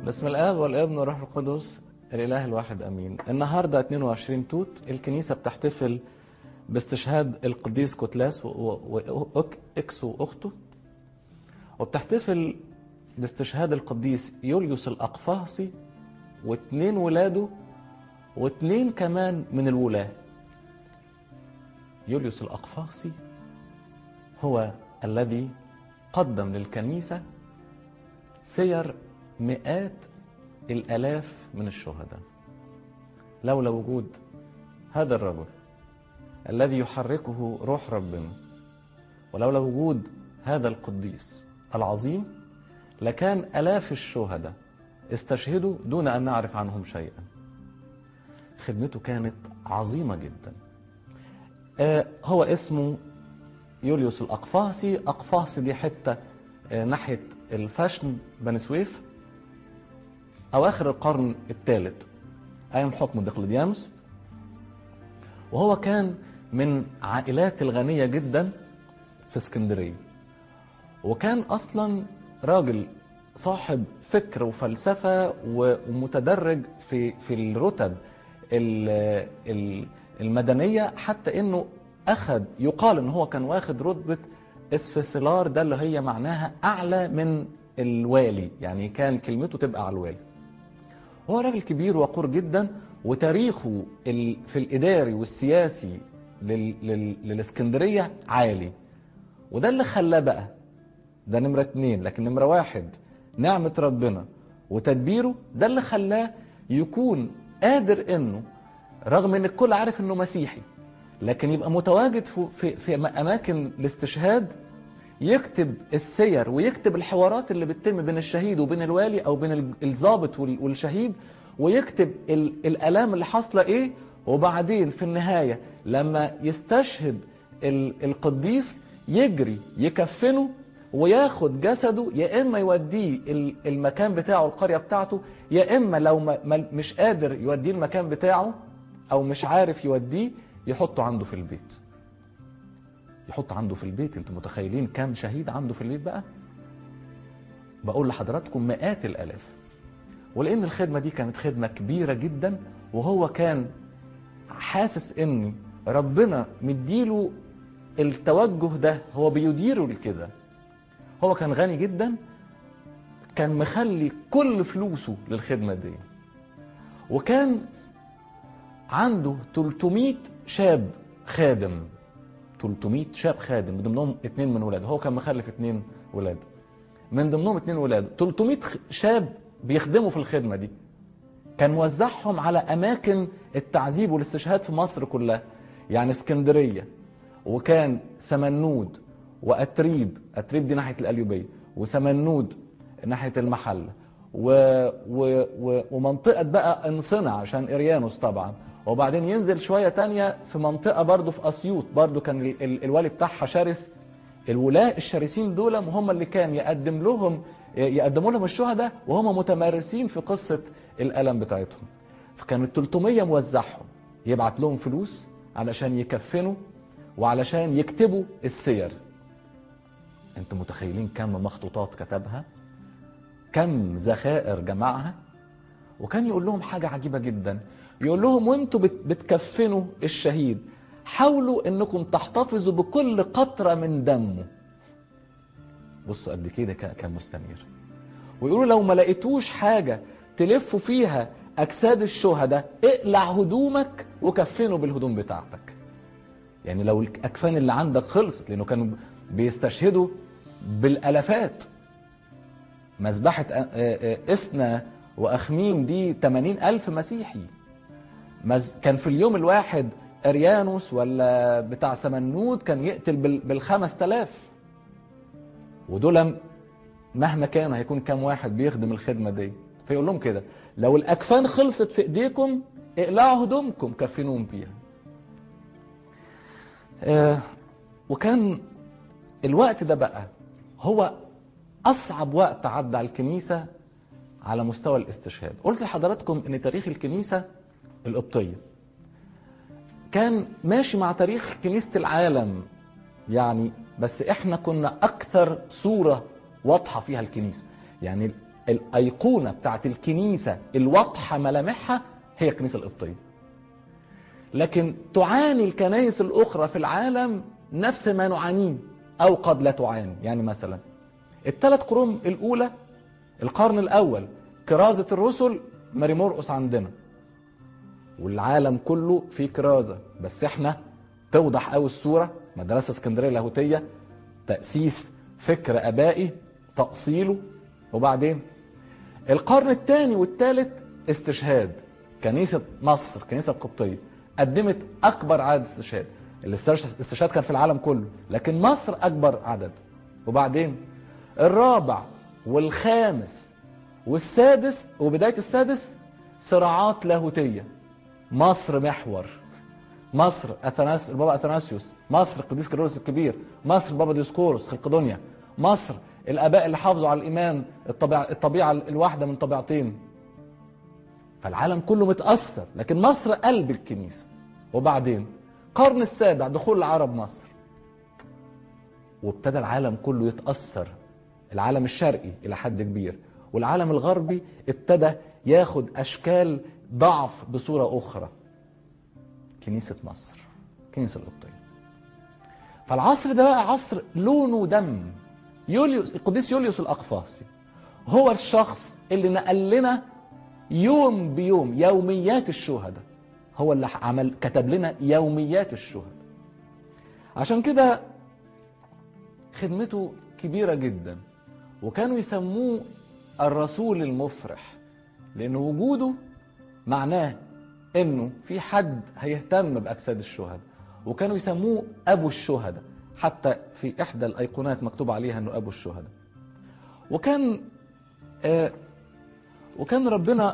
بسم الاب والابن والروح القدس الاله الواحد امين النهارده 22 توت الكنيسه بتحتفل باستشهاد القديس كوتلاس واكس واخته وبتحتفل باستشهاد القديس يوليوس الاقفاصي واثنين ولاده واثنين كمان من الولاه يوليوس الاقفاصي هو الذي قدم للكنيسه سير مئات الالاف من الشهداء لولا وجود هذا الرجل الذي يحركه روح ربنا ولولا وجود هذا القديس العظيم لكان الاف الشهداء استشهدوا دون ان نعرف عنهم شيئا خدمته كانت عظيمه جدا آه هو اسمه يوليوس الاقفاصي اقفاصي دي حته آه ناحيه الفاشن بني سويف اواخر القرن الثالث ايام حكم دقلديانوس وهو كان من عائلات الغنيه جدا في اسكندريه وكان اصلا راجل صاحب فكر وفلسفه ومتدرج في في الرتب المدنيه حتى انه اخذ يقال ان هو كان واخد رتبه اسفسلار ده اللي هي معناها اعلى من الوالي يعني كان كلمته تبقى على الوالي هو راجل كبير وقور جدا وتاريخه في الاداري والسياسي للاسكندريه عالي وده اللي خلاه بقى ده نمره اتنين لكن نمره واحد نعمه ربنا وتدبيره ده اللي خلاه يكون قادر انه رغم ان الكل عارف انه مسيحي لكن يبقى متواجد في في اماكن الاستشهاد يكتب السير ويكتب الحوارات اللي بتتم بين الشهيد وبين الوالي او بين الضابط والشهيد ويكتب الالام اللي حاصله ايه وبعدين في النهايه لما يستشهد القديس يجري يكفنه وياخد جسده يا اما يوديه المكان بتاعه القريه بتاعته يا اما لو مش قادر يوديه المكان بتاعه او مش عارف يوديه يحطه عنده في البيت يحط عنده في البيت انتوا متخيلين كام شهيد عنده في البيت بقى بقول لحضراتكم مئات الالاف ولان الخدمه دي كانت خدمه كبيره جدا وهو كان حاسس ان ربنا مديله التوجه ده هو بيديره لكده هو كان غني جدا كان مخلي كل فلوسه للخدمه دي وكان عنده 300 شاب خادم 300 شاب خادم من ضمنهم اثنين من ولاده هو كان مخلف اثنين ولاد من ضمنهم اثنين ولاده 300 شاب بيخدموا في الخدمه دي كان موزعهم على اماكن التعذيب والاستشهاد في مصر كلها يعني اسكندريه وكان سمنود واتريب اتريب دي ناحيه القليوبيه وسمنود ناحيه المحله و... و... و... ومنطقه بقى انصنع عشان اريانوس طبعا وبعدين ينزل شوية تانية في منطقة برضه في أسيوط برضه كان ال ال الوالي بتاعها شرس الولاة الشرسين دول هم اللي كان يقدم لهم يقدموا لهم الشهداء وهم متمارسين في قصة الألم بتاعتهم فكانوا ال 300 موزعهم يبعت لهم فلوس علشان يكفنوا وعلشان يكتبوا السير انتوا متخيلين كم مخطوطات كتبها كم ذخائر جمعها وكان يقول لهم حاجة عجيبة جدا يقول لهم وانتوا بتكفنوا الشهيد حاولوا انكم تحتفظوا بكل قطرة من دمه بصوا قد كده كان مستنير ويقولوا لو ما لقيتوش حاجة تلفوا فيها أجساد الشهداء اقلع هدومك وكفنه بالهدوم بتاعتك يعني لو الأكفان اللي عندك خلصت لأنه كانوا بيستشهدوا بالألفات مذبحة إسنا وأخميم دي 80 ألف مسيحي كان في اليوم الواحد اريانوس ولا بتاع سمنود كان يقتل بالخمس تلاف ودول مهما كان هيكون كام واحد بيخدم الخدمة دي فيقول لهم كده لو الأكفان خلصت في إيديكم اقلعوا هدومكم كفنوهم فيها آه وكان الوقت ده بقى هو أصعب وقت عدى على الكنيسة على مستوى الاستشهاد قلت لحضراتكم ان تاريخ الكنيسه القبطيه كان ماشي مع تاريخ كنيسه العالم يعني بس احنا كنا اكثر صوره واضحه فيها الكنيسه يعني الايقونه بتاعت الكنيسه الواضحه ملامحها هي الكنيسه القبطيه لكن تعاني الكنائس الاخرى في العالم نفس ما نعانيه او قد لا تعاني يعني مثلا الثلاث قرون الاولى القرن الاول كرازه الرسل ماري مرقس عندنا والعالم كله فيه كرازه بس احنا توضح قوي الصوره مدرسه اسكندريه اللاهوتيه تاسيس فكر ابائي تاصيله وبعدين القرن الثاني والثالث استشهاد كنيسه مصر الكنيسه القبطيه قدمت اكبر عدد استشهاد الاستشهاد كان في العالم كله لكن مصر اكبر عدد وبعدين الرابع والخامس والسادس وبدايه السادس صراعات لاهوتيه مصر محور مصر أثناس البابا اثناسيوس مصر القديس كيرلس الكبير مصر بابا ديسكورس خلقدونيا مصر الاباء اللي حافظوا على الايمان الطبيعه الطبيعه الواحده من طبيعتين فالعالم كله متاثر لكن مصر قلب الكنيسه وبعدين القرن السابع دخول العرب مصر وابتدى العالم كله يتاثر العالم الشرقي الى حد كبير والعالم الغربي ابتدى ياخد اشكال ضعف بصوره اخرى كنيسه مصر كنيسه القبطيه فالعصر ده بقى عصر لونه دم يوليوس القديس يوليوس الاقفاصي هو الشخص اللي نقل لنا يوم بيوم يوميات الشهداء هو اللي عمل كتب لنا يوميات الشهداء عشان كده خدمته كبيره جدا وكانوا يسموه الرسول المفرح لان وجوده معناه انه في حد هيهتم باجساد الشهداء وكانوا يسموه ابو الشهداء حتى في احدى الايقونات مكتوب عليها انه ابو الشهداء وكان آه وكان ربنا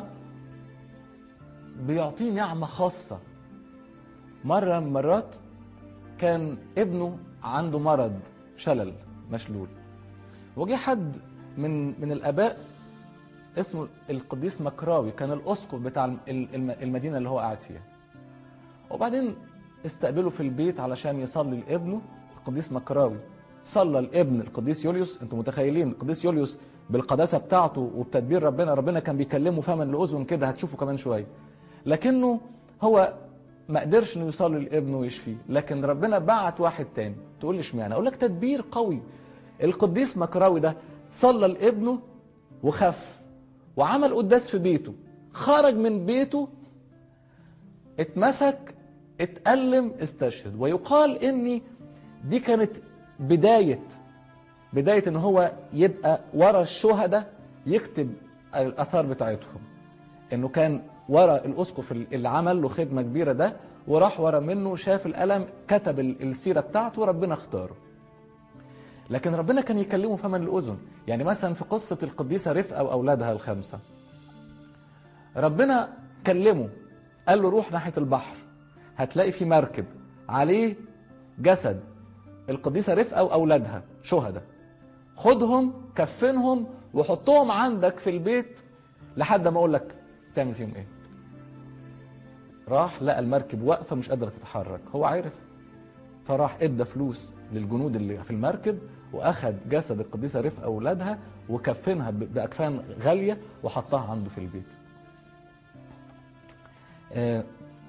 بيعطيه نعمة خاصة مرة من مرات كان ابنه عنده مرض شلل مشلول وجه حد من من الآباء اسمه القديس مكراوي كان الأسقف بتاع المدينة اللي هو قاعد فيها وبعدين استقبله في البيت علشان يصلي لابنه القديس مكراوي صلى الابن القديس يوليوس انتم متخيلين القديس يوليوس بالقداسة بتاعته وبتدبير ربنا ربنا كان بيكلمه فما لأذن كده هتشوفه كمان شوية لكنه هو ما قدرش انه يصلي لابنه ويشفيه لكن ربنا بعت واحد تاني تقول لي اشمعنى اقول لك تدبير قوي القديس مكراوي ده صلى لابنه وخف وعمل قداس في بيته خرج من بيته اتمسك اتألم استشهد ويقال اني دي كانت بداية بداية ان هو يبقى ورا الشهداء يكتب الاثار بتاعتهم انه كان ورا الاسقف اللي عمل له خدمه كبيره ده وراح ورا منه شاف الالم كتب السيره بتاعته وربنا اختاره لكن ربنا كان يكلمه فما الاذن يعني مثلا في قصه القديسه رفقه واولادها الخمسه ربنا كلمه قال له روح ناحيه البحر هتلاقي في مركب عليه جسد القديسه رفقه واولادها شهداء خدهم كفنهم وحطهم عندك في البيت لحد ما اقول لك تعمل فيهم ايه راح لقى المركب واقفه مش قادره تتحرك هو عارف فراح ادى فلوس للجنود اللي في المركب واخد جسد القديسه رفقه اولادها وكفنها باكفان غاليه وحطها عنده في البيت آه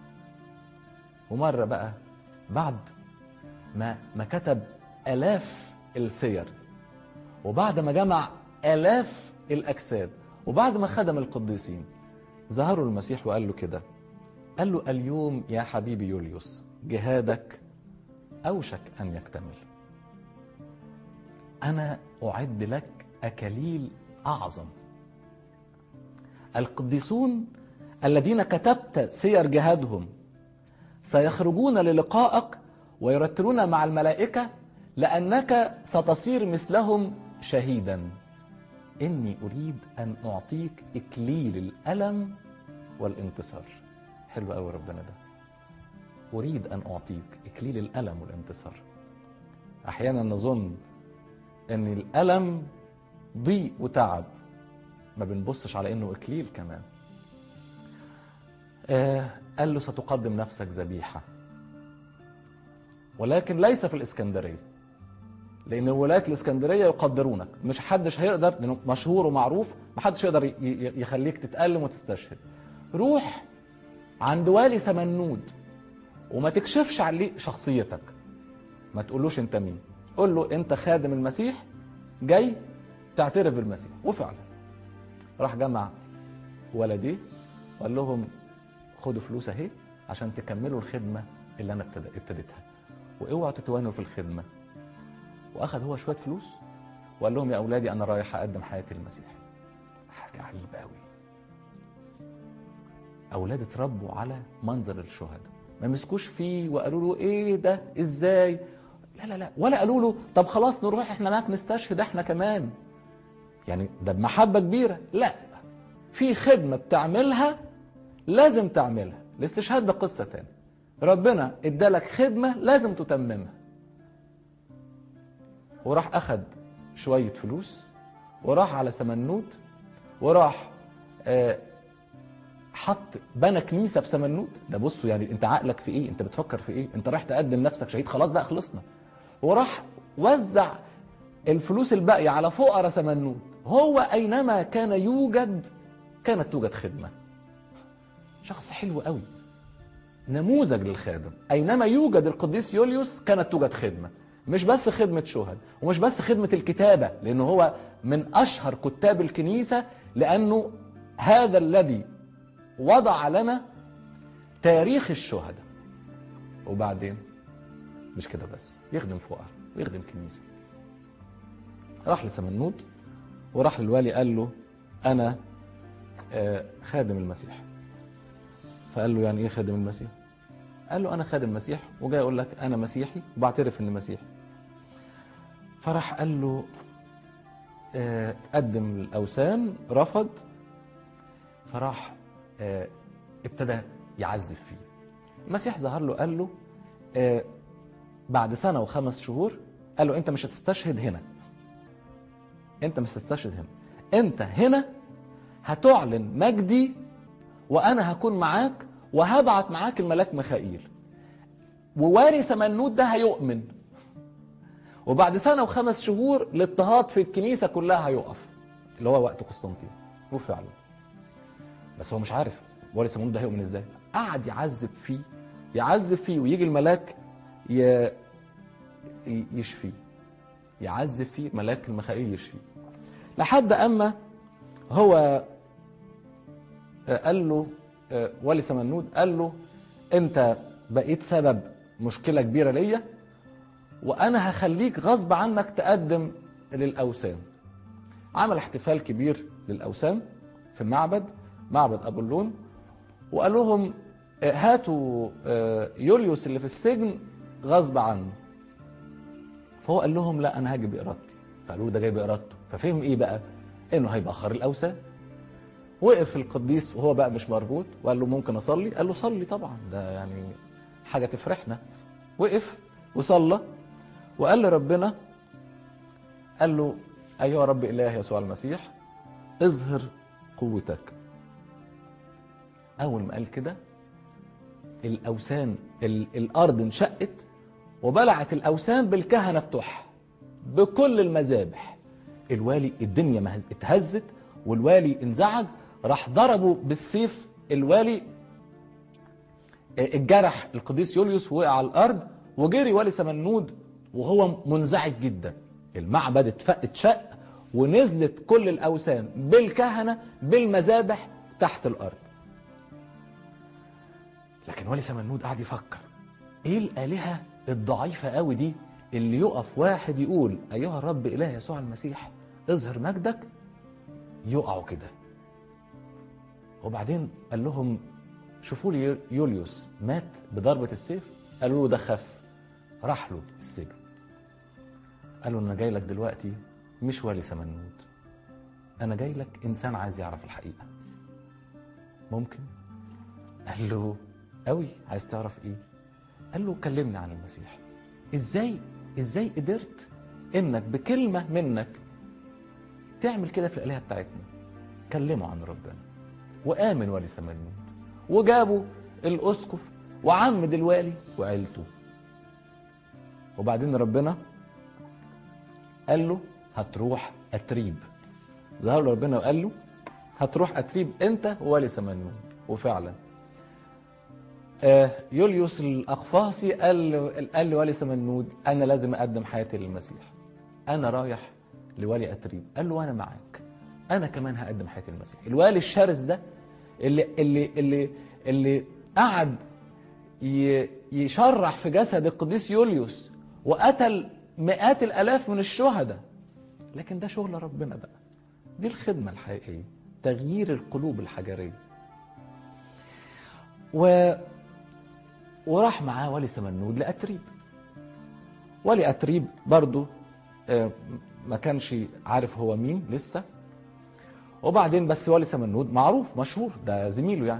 ومره بقى بعد ما ما كتب الاف السير وبعد ما جمع الاف الاجساد وبعد ما خدم القديسين ظهروا المسيح وقال له كده قال له اليوم يا حبيبي يوليوس جهادك أوشك أن يكتمل أنا أعد لك أكاليل أعظم القديسون الذين كتبت سير جهادهم سيخرجون للقائك ويرتلون مع الملائكة لأنك ستصير مثلهم شهيدا إني أريد أن أعطيك إكليل الألم والانتصار حلو قوي ربنا ده أريد أن أعطيك إكليل الألم والانتصار أحيانا نظن أن الألم ضيق وتعب ما بنبصش على أنه إكليل كمان آه قال له ستقدم نفسك ذبيحة ولكن ليس في الإسكندرية لان ولايات الاسكندريه يقدرونك مش حدش هيقدر لانه مشهور ومعروف محدش يقدر ي- ي- يخليك تتألم وتستشهد روح عند والي سمنود وما تكشفش عليه شخصيتك ما تقولوش انت مين قول له انت خادم المسيح جاي تعترف بالمسيح وفعلا راح جمع ولديه وقال لهم خدوا فلوس اهي عشان تكملوا الخدمه اللي انا ابتد- ابتديتها واوعوا تتوانوا في الخدمه واخد هو شويه فلوس وقال لهم يا اولادي انا رايح اقدم حياتي للمسيح حاجه عجيبه قوي اولاد اتربوا على منظر الشهداء ما مسكوش فيه وقالوا له ايه ده ازاي لا لا لا ولا قالوا له طب خلاص نروح احنا هناك نستشهد احنا كمان يعني ده بمحبه كبيره لا في خدمه بتعملها لازم تعملها الاستشهاد ده قصه تاني ربنا ادالك خدمه لازم تتممها وراح اخد شويه فلوس وراح على سمنوت وراح آه، حط بنى كنيسه في سمنوت ده بصوا يعني انت عقلك في ايه انت بتفكر في ايه انت رايح تقدم نفسك شهيد خلاص بقى خلصنا وراح وزع الفلوس الباقيه على فقراء سمنوت هو اينما كان يوجد كانت توجد خدمه شخص حلو قوي نموذج للخادم اينما يوجد القديس يوليوس كانت توجد خدمه مش بس خدمه شهد ومش بس خدمه الكتابه لانه هو من اشهر كتاب الكنيسه لانه هذا الذي وضع لنا تاريخ الشهداء وبعدين مش كده بس يخدم فقراء ويخدم كنيسه راح لسمنوت وراح للوالي قال له انا آه، خادم المسيح فقال له يعني ايه خادم المسيح قال له انا خادم مسيح وجاي اقول لك انا مسيحي وبعترف اني مسيحي فراح قال له آه، قدم الاوثان رفض فراح آه، ابتدى يعذب فيه المسيح ظهر له قال له آه، بعد سنه وخمس شهور قال له انت مش هتستشهد هنا انت مش هتستشهد هنا انت هنا هتعلن مجدي وانا هكون معاك وهبعت معاك الملاك ميخائيل وواري سمنوت ده هيؤمن وبعد سنه وخمس شهور الاضطهاد في الكنيسه كلها هيقف اللي هو وقت قسطنطين وفعلا بس هو مش عارف واري سمنوت ده هيؤمن ازاي قعد يعذب فيه يعذب فيه ويجي الملاك ي... ي- يشفيه يعذب فيه ملاك الميخائيل يشفيه لحد اما هو آه، قال له آه، والي سمنود قال له انت بقيت سبب مشكله كبيره ليا وانا هخليك غصب عنك تقدم للاوثان عمل احتفال كبير للاوثان في المعبد معبد ابولون وقال لهم آه، هاتوا آه، يوليوس اللي في السجن غصب عنه فهو قال لهم لا انا هاجي بارادتي فقالوا له ده جاي بارادته ففهم ايه بقى انه هيبخر الاوثان وقف القديس وهو بقى مش مربوط وقال له ممكن اصلي قال له صلي طبعا ده يعني حاجه تفرحنا وقف وصلى وقال لربنا قال له ايها رب اله يسوع المسيح اظهر قوتك اول ما قال كده الاوثان ال- الارض انشقت وبلعت الاوثان بالكهنه بتوعها بكل المذابح الوالي الدنيا مه- اتهزت والوالي انزعج راح ضربه بالسيف الوالي آه، اتجرح القديس يوليوس وقع على الارض وجري والي سمنود وهو منزعج جدا المعبد اتف- اتشق ونزلت كل الاوثان بالكهنه بالمذابح تحت الارض لكن والي سمنود قعد يفكر ايه الالهه الضعيفه قوي دي اللي يقف واحد يقول ايها الرب اله يسوع المسيح اظهر مجدك يقعوا كده وبعدين قال لهم شوفوا لي يوليوس مات بضربه السيف قالوا له ده خف راح له السجن قالوا انا جاي لك دلوقتي مش والي سمنود انا جاي لك انسان عايز يعرف الحقيقه ممكن قال له قوي عايز تعرف ايه قال له كلمني عن المسيح ازاي ازاي قدرت انك بكلمه منك تعمل كده في الالهه بتاعتنا كلموا عن ربنا وامن والي سمنود وجابوا الاسقف وعمد الوالي وعيلته وبعدين ربنا قال له هتروح اتريب ظهر له ربنا وقال له هتروح اتريب انت وولي سمنون وفعلا آه، يوليوس الاقفاصي قال له قال لولي سمنود انا لازم اقدم حياتي للمسيح انا رايح لولي اتريب قال له وانا معاك انا كمان هقدم حياتي للمسيح الوالي الشرس ده اللي اللي اللي اللي قعد ي- يشرح في جسد القديس يوليوس وقتل مئات الالاف من الشهداء لكن ده شغل ربنا بقى دي الخدمه الحقيقيه تغيير القلوب الحجريه و وراح معاه ولي سمنود لأتريب ولي أتريب برضو آه، ما كانش عارف هو مين لسه وبعدين بس ولي سمنود معروف مشهور ده زميله يعني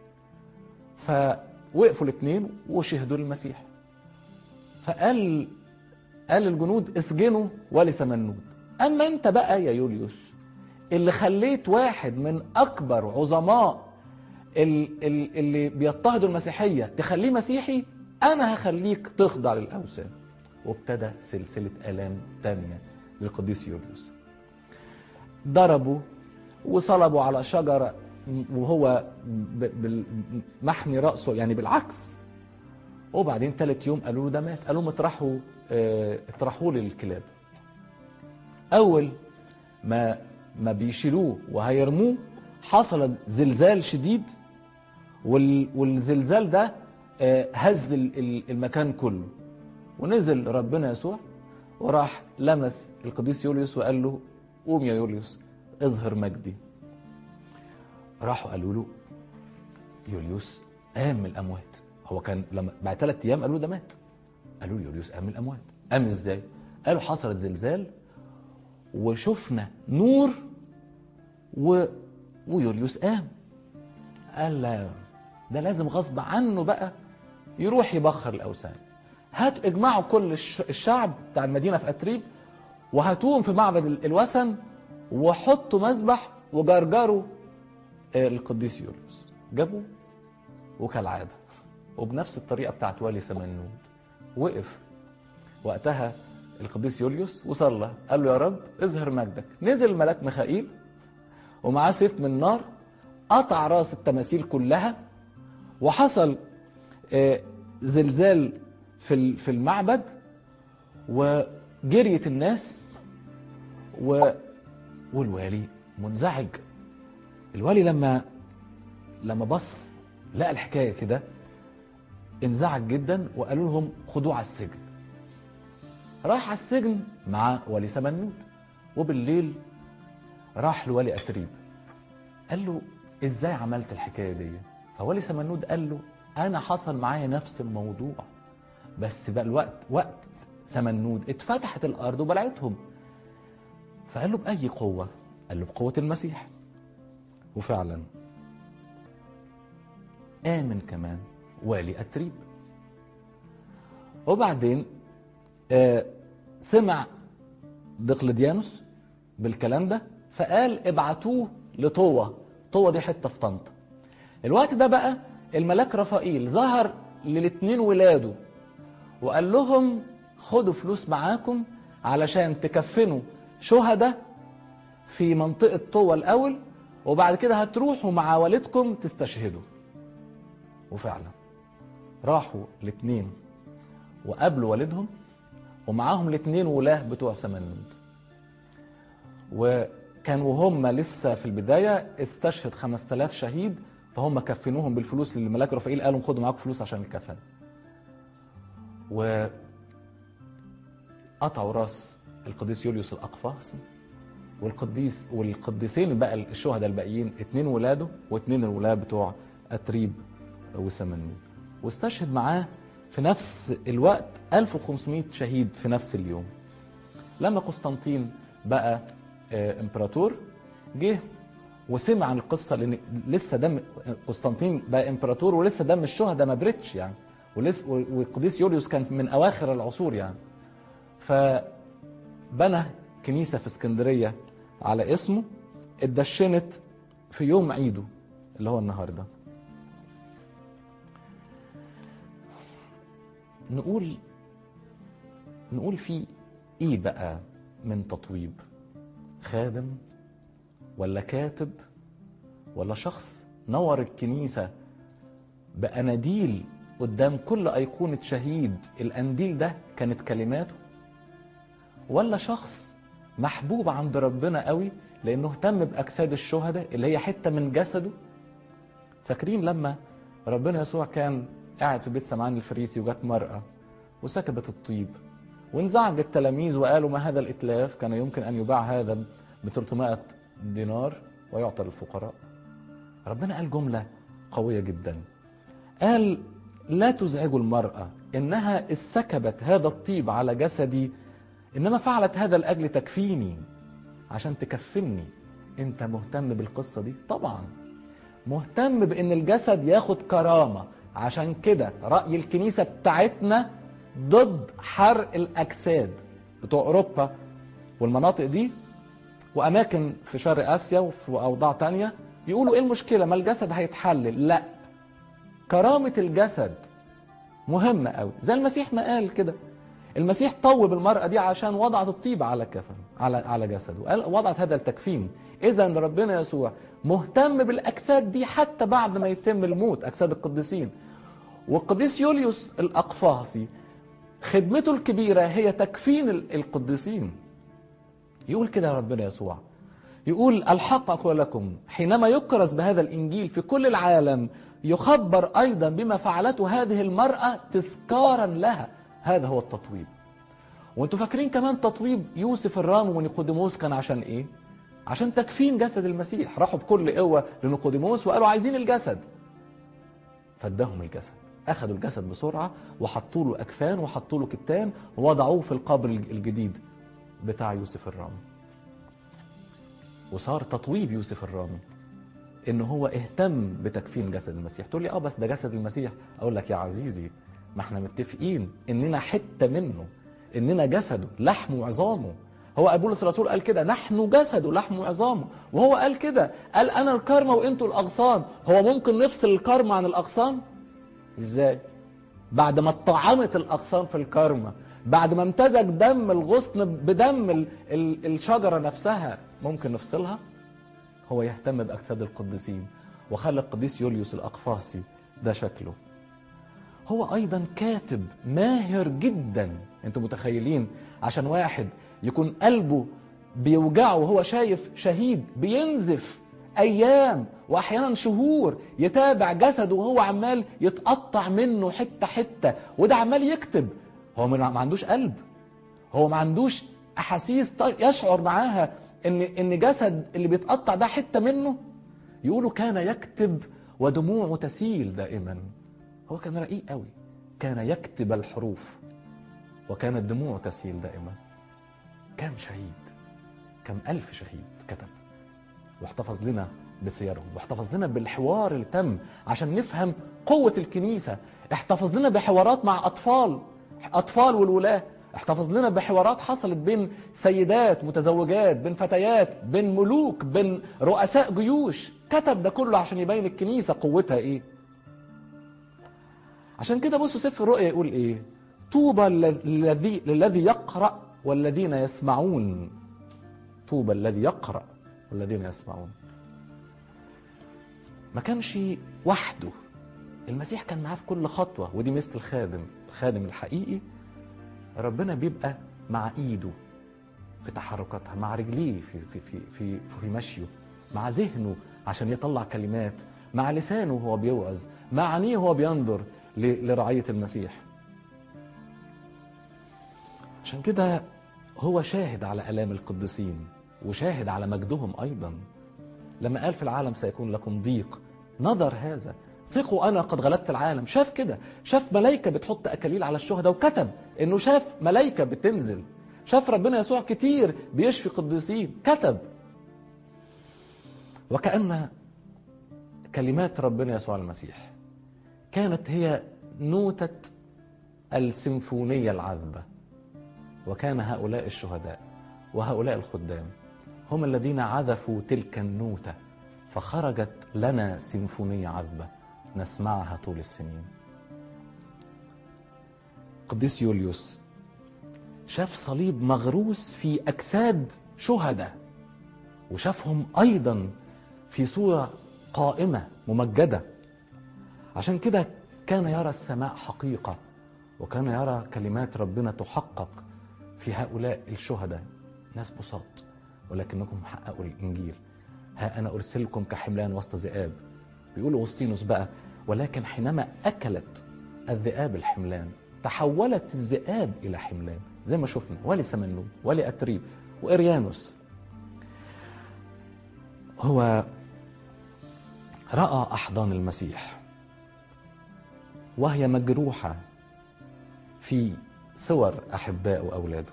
فوقفوا الاثنين وشهدوا المسيح فقال قال الجنود اسجنوا ولي سمنود اما انت بقى يا يوليوس اللي خليت واحد من اكبر عظماء ال- ال- اللي بيضطهدوا المسيحيه تخليه مسيحي انا هخليك تخضع للاوثان وابتدى سلسله الام تانية للقديس يوليوس ضربوا وصلبوا على شجره وهو ب- بال- محمي راسه يعني بالعكس وبعدين ثالث يوم قالوا له ده مات قالوا لهم اطرحوا اه، اطرحوه للكلاب اول ما ما بيشيلوه وهيرموه حصل زلزال شديد وال- والزلزال ده آه، هز ال- ال- المكان كله ونزل ربنا يسوع وراح لمس القديس يوليوس وقال له قوم يا يوليوس اظهر مجدي راحوا قالوا له يوليوس قام من الاموات هو كان لما بعد ثلاث ايام قالوا له ده مات قالوا له يوليوس قام من الاموات قام ازاي قالوا حصلت زلزال وشفنا نور و... ويوليوس قام قال لا ده لازم غصب عنه بقى يروح يبخر الاوثان هاتوا اجمعوا كل الش- الشعب بتاع المدينه في اتريب وهاتوهم في معبد ال- الوثن وحطوا مذبح وجرجروا آه، القديس يوليوس جابوه وكالعاده وبنفس الطريقه بتاعت والي سمنود وقف وقتها القديس يوليوس وصلى قال له يا رب اظهر مجدك نزل ملاك ميخائيل ومعاه سيف من نار قطع راس التماثيل كلها وحصل آه، زلزال في ال- في المعبد وجريت الناس و والوالي منزعج الوالي لما لما بص لقى الحكايه كده انزعج جدا وقالوا لهم خدوه على السجن راح على السجن مع ولي سمنود وبالليل راح لولي اتريب قال له ازاي عملت الحكايه دي فولي سمنود قال له انا حصل معايا نفس الموضوع بس بقى الوقت وقت سمنود اتفتحت الارض وبلعتهم فقال له باي قوه قال له بقوه المسيح وفعلا امن كمان والي اتريب وبعدين آه سمع دقلديانوس بالكلام ده فقال ابعتوه لطوة طوة دي حتة في طنطا الوقت ده بقى الملاك رفائيل ظهر للاتنين ولاده وقال لهم خدوا فلوس معاكم علشان تكفنوا شهداء في منطقة طوة الأول وبعد كده هتروحوا مع والدكم تستشهدوا وفعلا راحوا الاتنين وقابلوا والدهم ومعاهم الاتنين ولاه بتوع سمنود وكانوا هم لسه في البداية استشهد 5000 شهيد فهم كفنوهم بالفلوس اللي الملاك رفائيل قالوا خدوا معاكم فلوس عشان الكفن و قطعوا راس القديس يوليوس الأقفاص والقديس والقديسين بقى الشهداء الباقيين اتنين ولاده واتنين الولاد بتوع أتريب وسمنود واستشهد معاه في نفس الوقت 1500 شهيد في نفس اليوم لما قسطنطين بقى آه، امبراطور جه وسمع عن القصه لان لسه دم قسطنطين بقى امبراطور ولسه دم الشهداء ما بريتش يعني ولسه والقديس يوليوس كان من اواخر العصور يعني فبنى كنيسه في اسكندريه على اسمه اتدشنت في يوم عيده اللي هو النهارده نقول نقول في ايه بقى من تطويب خادم ولا كاتب ولا شخص نور الكنيسة بأناديل قدام كل أيقونة شهيد الأنديل ده كانت كلماته ولا شخص محبوب عند ربنا قوي لأنه اهتم بأجساد الشهداء اللي هي حتة من جسده فاكرين لما ربنا يسوع كان قاعد في بيت سمعان الفريسي وجات مرأة وسكبت الطيب وانزعج التلاميذ وقالوا ما هذا الإتلاف كان يمكن أن يباع هذا ب 300 دينار ويعطى للفقراء ربنا قال جملة قوية جدا قال لا تزعجوا المرأة إنها سكبت هذا الطيب على جسدي إنما فعلت هذا لأجل تكفيني عشان تكفني أنت مهتم بالقصة دي طبعا مهتم بأن الجسد ياخد كرامة عشان كده رأي الكنيسة بتاعتنا ضد حرق الأجساد بتوع أوروبا والمناطق دي وأماكن في شرق آسيا وفي أوضاع تانية يقولوا إيه المشكلة ما الجسد هيتحلل لا كرامة الجسد مهمة قوي زي المسيح ما قال كده المسيح طوب المرأة دي عشان وضعت الطيب على كفن على على جسده قال وضعت هذا التكفين إذا ربنا يسوع مهتم بالأجساد دي حتى بعد ما يتم الموت أجساد القديسين والقديس يوليوس الأقفاصي خدمته الكبيرة هي تكفين القديسين يقول كده ربنا يسوع يقول الحق أقول لكم حينما يكرز بهذا الإنجيل في كل العالم يخبر أيضا بما فعلته هذه المرأة تذكارا لها هذا هو التطويب وانتوا فاكرين كمان تطويب يوسف الرام ونيقوديموس كان عشان ايه عشان تكفين جسد المسيح راحوا بكل قوة لنيقوديموس وقالوا عايزين الجسد فاداهم الجسد اخذوا الجسد بسرعة وحطوا له اكفان وحطوا له كتان ووضعوه في القبر الجديد بتاع يوسف الرامي وصار تطويب يوسف الرامي ان هو اهتم بتكفين جسد المسيح تقول لي اه بس ده جسد المسيح اقول لك يا عزيزي ما احنا متفقين اننا حته منه اننا جسده لحم وعظامه هو بولس الرسول قال كده نحن جسده لحم وعظامه وهو قال كده قال انا الكرمه وانتوا الاغصان هو ممكن نفصل الكرمه عن الاغصان ازاي بعد ما اتطعمت الاغصان في الكرمه بعد ما امتزج دم الغصن بدم ال ال الشجره نفسها ممكن نفصلها هو يهتم باجساد القديسين وخلى القديس يوليوس الاقفاصي ده شكله هو ايضا كاتب ماهر جدا انتوا متخيلين عشان واحد يكون قلبه بيوجعه وهو شايف شهيد بينزف ايام واحيانا شهور يتابع جسده وهو عمال يتقطع منه حته حته وده عمال يكتب هو ما عندوش قلب هو ما عندوش احاسيس يشعر معاها ان ان جسد اللي بيتقطع ده حته منه يقولوا كان يكتب ودموعه تسيل دائما هو كان رقيق قوي كان يكتب الحروف وكانت دموعه تسيل دائما كم شهيد كم ألف شهيد كتب واحتفظ لنا بسيرهم واحتفظ لنا بالحوار اللي تم عشان نفهم قوة الكنيسة احتفظ لنا بحوارات مع أطفال أطفال والولاة احتفظ لنا بحوارات حصلت بين سيدات متزوجات بين فتيات بين ملوك بين رؤساء جيوش كتب ده كله عشان يبين الكنيسة قوتها ايه عشان كده بصوا سفر الرؤيا يقول ايه طوبى للذي للذي يقرأ والذين يسمعون طوبى الذي يقرأ والذين يسمعون ما كانش وحده المسيح كان معاه في كل خطوة ودي مثل الخادم الخادم الحقيقي ربنا بيبقى مع ايده في تحركاتها مع رجليه في في في في, في مشيه مع ذهنه عشان يطلع كلمات مع لسانه وهو بيوعظ مع عينيه وهو بينظر لرعية المسيح عشان كده هو شاهد على آلام القديسين وشاهد على مجدهم أيضا لما قال في العالم سيكون لكم ضيق نظر هذا ثقوا أنا قد غلبت العالم شاف كده شاف ملايكة بتحط أكاليل على الشهداء وكتب إنه شاف ملايكة بتنزل شاف ربنا يسوع كتير بيشفي قديسين كتب وكأن كلمات ربنا يسوع المسيح كانت هي نوتة السيمفونية العذبة وكان هؤلاء الشهداء وهؤلاء الخدام هم الذين عزفوا تلك النوتة فخرجت لنا سيمفونية عذبة نسمعها طول السنين قديس يوليوس شاف صليب مغروس في أجساد شهداء وشافهم أيضا في صورة قائمة ممجدة عشان كده كان يرى السماء حقيقة وكان يرى كلمات ربنا تحقق في هؤلاء الشهداء ناس بساط ولكنكم حققوا الإنجيل ها أنا أرسلكم كحملان وسط ذئاب بيقول أغسطينوس بقى ولكن حينما أكلت الذئاب الحملان تحولت الذئاب إلى حملان زي ما شفنا ولي سمنون ولي أتريب وإريانوس هو رأى أحضان المسيح وهي مجروحة في صور أحباء وأولاده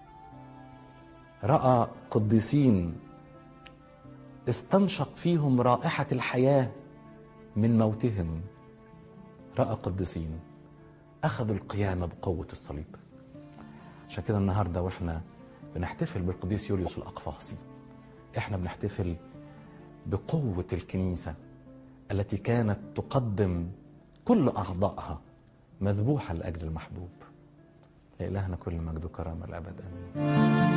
رأى قديسين استنشق فيهم رائحة الحياة من موتهم رأى قديسين أخذوا القيامة بقوة الصليب عشان كده النهاردة وإحنا بنحتفل بالقديس يوليوس الأقفاصي إحنا بنحتفل بقوة الكنيسة التي كانت تقدم كل أعضائها مذبوحة لأجل المحبوب لإلهنا كل مجد وكرامة الأبد آمين